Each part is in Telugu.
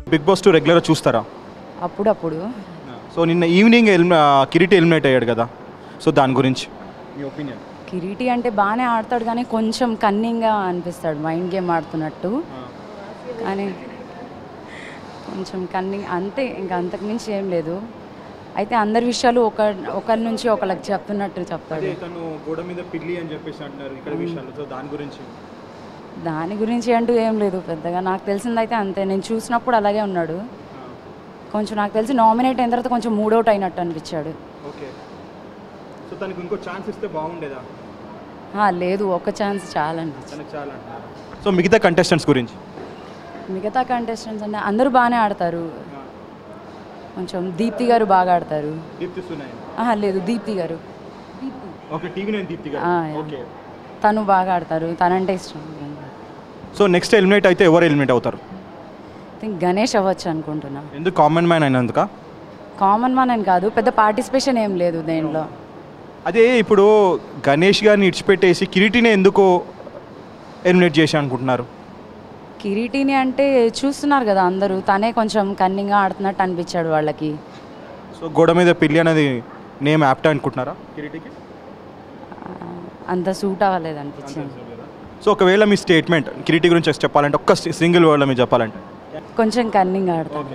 బిగ్ బాస్ టూ రెగ్యులర్గా చూస్తారా అప్పుడప్పుడు సో నిన్న ఈవినింగ్ ఎలిమి కిరీటి ఎలిమినేట్ అయ్యాడు కదా సో దాని గురించి మీ ఒపీనియన్ కిరీటి అంటే బాగానే ఆడతాడు కానీ కొంచెం కన్నింగ్గా అనిపిస్తాడు మైండ్ గేమ్ ఆడుతున్నట్టు కానీ కొంచెం కన్నింగ్ అంతే ఇంకా అంతకు మించి ఏం లేదు అయితే అందరి విషయాలు ఒక ఒకరి నుంచి ఒకళ్ళకి చెప్తున్నట్టు చెప్తాడు తను గోడ మీద పిల్లి అని చెప్పేసి అంటున్నారు ఇక్కడ విషయాలు సో దాని గురించి దాని గురించి అంటూ ఏం లేదు పెద్దగా నాకు తెలిసిందైతే అంతే నేను చూసినప్పుడు అలాగే ఉన్నాడు కొంచెం నాకు తెలిసి నామినేట్ అయిన తర్వాత కొంచెం మూడౌట్ అయినట్టు అనిపించాడు ఓకే సో తనకు ఇంకో ఛాన్స్ ఇస్తే బాగుండేదా ఆ, లేదు ఒక ఛాన్స్ చాలా అనిపించింది తనకు చాలా అంటున్నారు సో మిగతా కంటెస్టెంట్స్ గురించి మిగతా కంటెస్టెంట్స్ అంటే అందరూ బాగానే ఆడతారు కొంచెం దీప్తి గారు బాగా ఆడతారు దీప్తి సునాయ్ ఆహా లేదు దీప్తి గారు Deepti okay TV nine Deepti గారు ఆ, యా. ఓకే తను బాగా ఆడతారు తనంటే ఇష్టం సో నెక్స్ట్ ఎలిమినేట్ అయితే ఎవరు ఎలిమినేట్ అవుతారు థింక్ గణేష్ అవ్వచ్చు అనుకుంటున్నా ఎందుకు కామన్ మ్యాన్ అయినందుక కామన్ మ్యాన్ అని కాదు పెద్ద పార్టిసిపేషన్ ఏం లేదు దేనిలో అదే ఇప్పుడు గణేష్ గారిని ఇడిచిపెట్టేసి కిరీటిని ఎందుకు ఎలిమినేట్ చేసి అనుకుంటున్నారు కిరీటిని అంటే చూస్తున్నారు కదా అందరూ తనే కొంచెం కన్నింగ్గా ఆడుతున్నట్టు అనిపించాడు వాళ్ళకి సో గోడ మీద పిల్లి అనేది నేమ్ యాప్టా అనుకుంటున్నారా కిరీటికి ఆ, అంత సూట్ అవ్వలేదు అనిపించింది సో ఒకవేళ మీ స్టేట్మెంట్ కిరీటి గురించి చెప్పాలంటే ఒక్క సింగిల్ వర్డ్లో మీరు చెప్పాలంటే కొంచెం కన్నింగ్ ఆడతాడు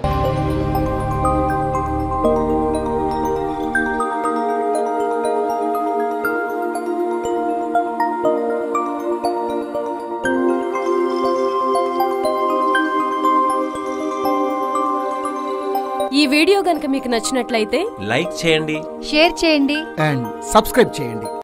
ఈ వీడియో గనుక మీకు నచ్చినట్లయితే లైక్ చేయండి షేర్ చేయండి అండ్ సబ్స్క్రైబ్ చేయండి